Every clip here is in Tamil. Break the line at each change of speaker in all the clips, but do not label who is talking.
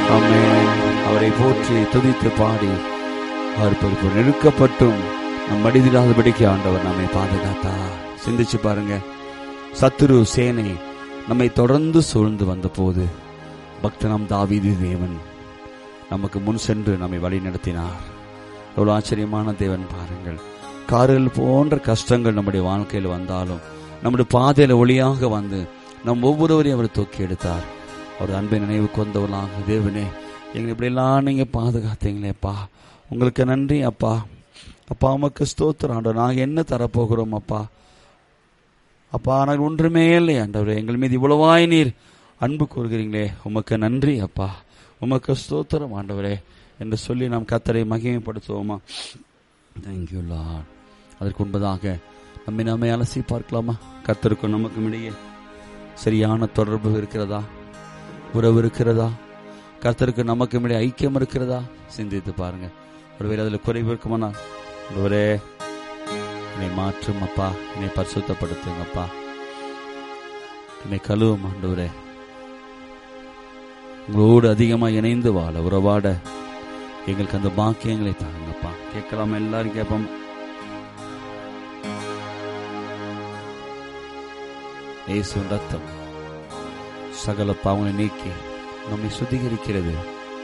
ஆமென் அவரை போற்றி துதித்து பாடி அவர் பொறுப்பு நெருக்கப்பட்டும் நம் மடிதிடாதபடிக்கு ஆண்டவர் நம்மை பாதுகாத்தார் சிந்திச்சு பாருங்க சத்துரு சேனை நம்மை தொடர்ந்து சூழ்ந்து வந்தபோது பக்தனாம் தாவீது தேவன் நமக்கு முன் சென்று நம்மை வழி நடத்தினார் எவ்வளவு ஆச்சரியமான தேவன் பாருங்கள் காரில் போன்ற கஷ்டங்கள் நம்முடைய வாழ்க்கையில் வந்தாலும் நம்முடைய பாதையில ஒளியாக வந்து நம் ஒவ்வொருவரையும் அவர் தூக்கி எடுத்தார் அவர் அன்பை நினைவு கொண்டவர்களாக தேவனே எங்களை இப்படியெல்லாம் நீங்க பாதுகாத்தீங்களேப்பா உங்களுக்கு நன்றி அப்பா அப்பா உமக்கு ஸ்தோத்திரம் ஆண்டவர் நாங்கள் என்ன தரப்போகிறோம் அப்பா அப்பா நாங்கள் ஒன்றுமே இல்லை ஆண்டவரே எங்கள் மீது இவ்வளவாய் நீர் அன்பு கூறுகிறீங்களே உமக்கு நன்றி அப்பா உமக்கு ஸ்தோத்திரம் ஆண்டவரே என்று சொல்லி நாம் கத்தரை மகிமைப்படுத்துவோமா தேங்க்யூ லார்ட் அதற்கு முன்பதாக நம்மை நாமே அலசி பார்க்கலாமா கத்தருக்கும் நமக்கும் இடையே சரியான தொடர்பு இருக்கிறதா உறவு இருக்கிறதா கர்த்தருக்கு நமக்கும் இடையே ஐக்கியம் இருக்கிறதா சிந்தித்து பாருங்க ஒருவேளை அதில் குறைவு இருக்குமானால் ஒருவரே என்னை மாற்றும் அப்பா என்னை பரிசுத்தப்படுத்துங்கப்பா என்னை கழுவும் ஆண்டவரே உங்களோடு அதிகமாக இணைந்து வாழ உறவாட எங்களுக்கு அந்த பாக்கியங்களை தாங்கப்பா கேட்கலாமா எல்லாரும் கேட்போம் இயேசுவின் ரத்தம் சகல பாவங்களை நீக்கி நம்மை சுத்திகரிக்கிறது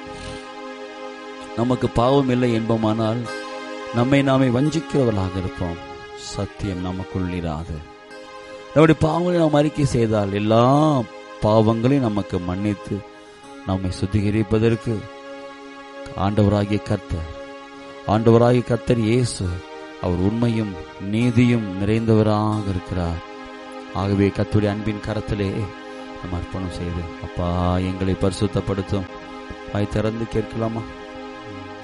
நமக்கு பாவம் இல்லை என்போமானால் நம்மை நாமே வஞ்சிக்கிறவர்களாக இருப்போம் சத்தியம் நமக்குள் இராது நம்முடைய பாவங்களை நாம் அறிக்கை செய்தால் எல்லா பாவங்களையும் நமக்கு மன்னித்து நம்மை சுத்திகரிப்பதற்கு ஆண்டவராகிய கர்த்தர் ஆண்டவராகிய கர்த்தர் இயேசு அவர் உண்மையும் நீதியும் நிறைந்தவராக இருக்கிறார் ஆகவே கத்துடைய அன்பின் கரத்திலே நம்ம அர்ப்பணம் செய்து அப்பா எங்களை பரிசுத்தப்படுத்தும் வாய் திறந்து கேட்கலாமா